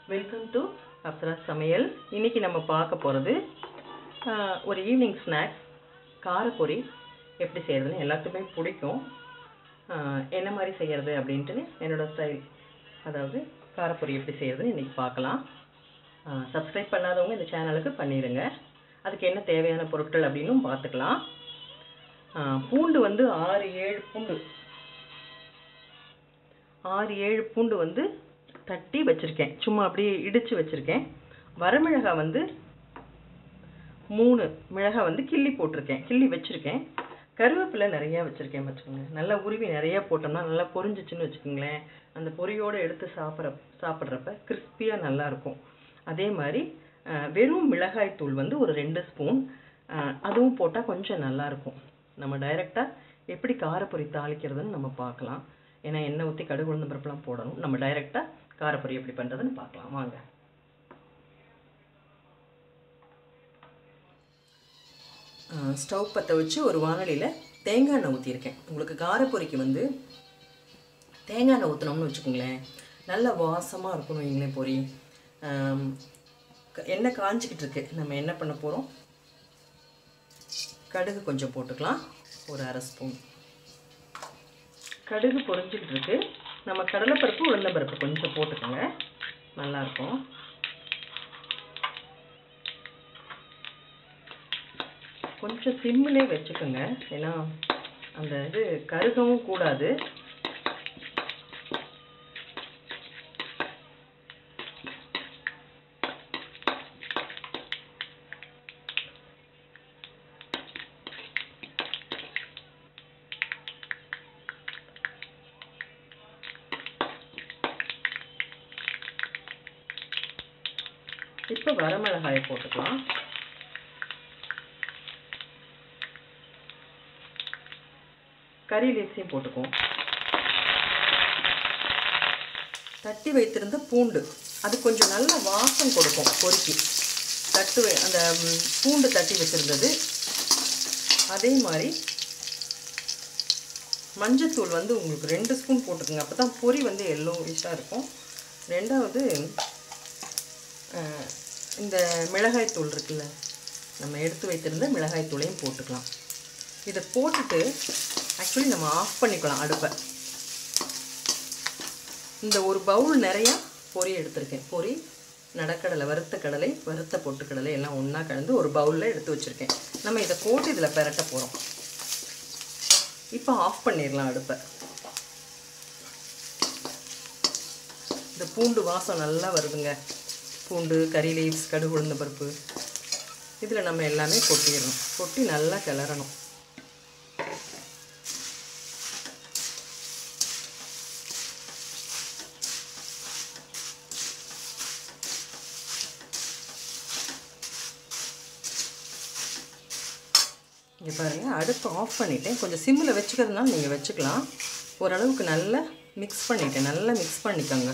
welcome to Apsara சமையல் இன்னைக்கு நம்ம பார்க்க போகிறது ஒரு ஈவினிங் ஸ்நாக்ஸ் காரப்பொரி எப்படி செய்கிறதுன்னு எல்லாத்துக்குமே பிடிக்கும் ஆஹ், என்ன மாதிரி செய்கிறது அப்படின்ட்டு என்னோட ஸ்டைல் அதாவது காரப்பொரி எப்படி செய்கிறதுன்னு இன்றைக்கி பார்க்கலாம் சப்ஸ்கிரைப் பண்ணாதவங்க இந்த சேனலுக்கு பண்ணிடுங்க அதுக்கு என்ன தேவையான பொருட்கள் அப்படின்னும் பார்த்துக்கலாம் ஆஹ், பூண்டு வந்து ஆறு ஏழு பூண்டு ஆறு ஏழு பூண்டு வந்து தட்டி வச்சுருக்கேன் சும்மா அப்படியே இடித்து வச்சுருக்கேன் வரமிளகாய் வந்து மூணு மிளகாய் வந்து கிள்ளி போட்டிருக்கேன் கிள்ளி வச்சுருக்கேன் கருவேப்பிலை நிறையா வச்சுருக்கேன் வச்சுக்கோங்க நல்லா உருவி நிறையா போட்டோம்னா நல்லா பொரிஞ்சிச்சுன்னு வச்சுக்கோங்களேன் அந்த பொரியோடு எடுத்து சாப்பிட்ற சாப்பிட்றப்ப கிறிஸ்பியாக நல்லாயிருக்கும் அதே மாதிரி அஹ், வெறும் மிளகாய் தூள் வந்து ஒரு ரெண்டு ஸ்பூன் அதுவும் போட்டால் கொஞ்சம் நல்லாயிருக்கும் நம்ம டைரெக்டாக எப்படி காரப்பொரி தாளிக்கிறதுன்னு நம்ம பார்க்கலாம் ஏன்னா எண்ணெய் ஊற்றி கடுகு உளுந்தம் பருப்புலாம் போடணும் நம்ம டைரெக்டாக காரப்பொரி எப்படி பண்ணுறதுன்னு பார்க்கலாம் வாங்க ஸ்டவ் பற்ற வச்சு ஒரு வானலியில் தேங்காய் எண்ணெய் ஊற்றியிருக்கேன் உங்களுக்கு காரப்பொரிக்கு வந்து தேங்காய் எண்ணெய் ஊற்றினோம்னு வச்சுக்கோங்களேன் நல்ல வாசமாக இருக்கணும் வைங்களேன் பொரி ஆம், க- எண்ணெய் காஞ்சிக்கிட்டு இருக்கு நம்ம என்ன பண்ண போகிறோம் கடுகு கொஞ்சம் போட்டுக்கலாம் ஒரு அரை ஸ்பூன் கடுகு பொரிஞ்சுக்கிட்டு இருக்கு நம்ம கடலைப்பருப்பு உளுந்தம்பருப்பு கொஞ்சம் போட்டுக்கோங்க நல்லாயிருக்கும் கொஞ்சம் சிம்மிலே வச்சுக்கோங்க ஏன்னா அந்த இது கருகவும் கூடாது இப்போ வரமிளகாயை போட்டுக்கலாம் கறி லீவ்ஸையும் போட்டுக்குவோம் தட்டி வைத்திருந்த பூண்டு அது கொஞ்சம் நல்ல வாசம் கொடுக்கும் பொறுக்கி தட்டு வை- அந்த ம், பூண்டு தட்டி வச்சிருந்தது அதே மாதிரி மஞ்சத்தூள் வந்து உங்களுக்கு ரெண்டு ஸ்பூன் போட்டுக்கோங்க அப்போ தான் பொரி வந்து எல்லோவிஷாக இருக்கும் ரெண்டாவது அஹ், இந்த மிளகாய் தூள் இருக்குல்ல நம்ம எடுத்து வைத்திருந்த மிளகாய் தூளையும் போட்டுக்கலாம் இதை போட்டுட்டு ஆக்சுவலி நம்ம ஆஃப் பண்ணிக்கலாம் அடுப்பை இந்த ஒரு பவுல் நிறையா பொரி எடுத்திருக்கேன் பொரி நடக்கடலை வறுத்த கடலை வறுத்த பொட்டுக்கடலை எல்லாம் ஒன்றா கலந்து ஒரு பவுலில் எடுத்து வச்சுருக்கேன் நம்ம இதை போட்டு இதில் பெரட்ட போகிறோம் இப்போ ஆஃப் பண்ணிடலாம் அடுப்பை இந்த பூண்டு வாசம் நல்லா வருதுங்க பூண்டு கறி லீவ்ஸ் கடுகு உளுந்த பருப்பு இதில் நம்ம எல்லாமே கொட்டிடணும் கொட்டி நல்லா கிளறணும் இங்கே பாருங்கள் அடுப்பு ஆஃப் பண்ணிட்டேன் கொஞ்சம் சிம்மில் வச்சுக்கிறதுனால நீங்கள் வச்சுக்கலாம் ஓரளவுக்கு நல்லா மிக்ஸ் பண்ணிட்டேன் நல்லா மிக்ஸ் பண்ணிக்கோங்க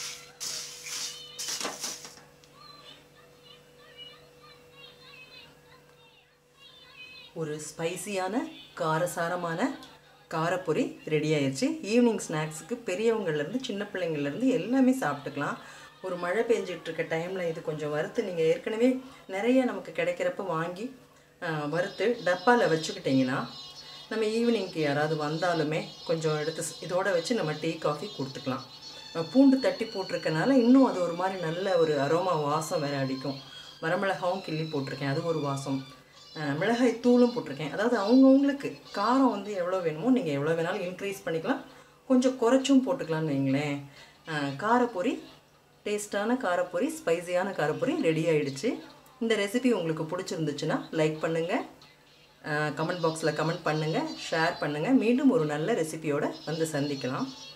ஒரு ஸ்பைசியான காரசாரமான காரப்பொரி ரெடி ஆயிடுச்சு ஈவினிங் ஸ்நாக்ஸுக்கு பெரியவங்கள்லேருந்து சின்ன பிள்ளைங்கள்லேருந்து எல்லாமே சாப்பிட்டுக்கலாம் ஒரு மழை பெஞ்சிட்டு இருக்க டைமில் இது கொஞ்சம் வறுத்து நீங்கள் ஏற்கனவே நிறைய நமக்கு கிடைக்கிறப்ப வாங்கி ஆ, வறுத்து டப்பாவில் வச்சுக்கிட்டிங்கன்னா நம்ம ஈவினிங்க்கு யாராவது வந்தாலுமே கொஞ்சம் எடுத்து ஸ்- இதோட வச்சு நம்ம டீ காஃபி கொடுத்துக்கலாம் அஹ் பூண்டு தட்டி போட்டிருக்கனால இன்னும் அது ஒரு மாதிரி நல்ல ஒரு அரோமா வாசம் வேற அடிக்கும் வரமிளகாவும் கிள்ளி போட்டிருக்கேன் அது ஒரு வாசம் அஹ் மிளகாய் தூளும் போட்டிருக்கேன் அதாவது அவங்கவுங்களுக்கு காரம் வந்து எவ்வளோ வேணுமோ நீங்கள் எவ்வளோ வேணாலும் இன்க்ரீஸ் பண்ணிக்கலாம் கொஞ்சம் குறைச்சும் போட்டுக்கலாம்னு வைங்களேன் அஹ் காரப்பொரி டேஸ்டான காரப்பொரி ஸ்பைசியான காரப்பொரி ரெடி ஆயிடுச்சு இந்த ரெசிபி உங்களுக்கு பிடிச்சிருந்துச்சுன்னா லைக் பண்ணுங்கள் கமெண்ட் பாக்ஸில் கமெண்ட் பண்ணுங்கள் ஷேர் பண்ணுங்கள் மீண்டும் ஒரு நல்ல ரெசிபியோட வந்து சந்திக்கலாம்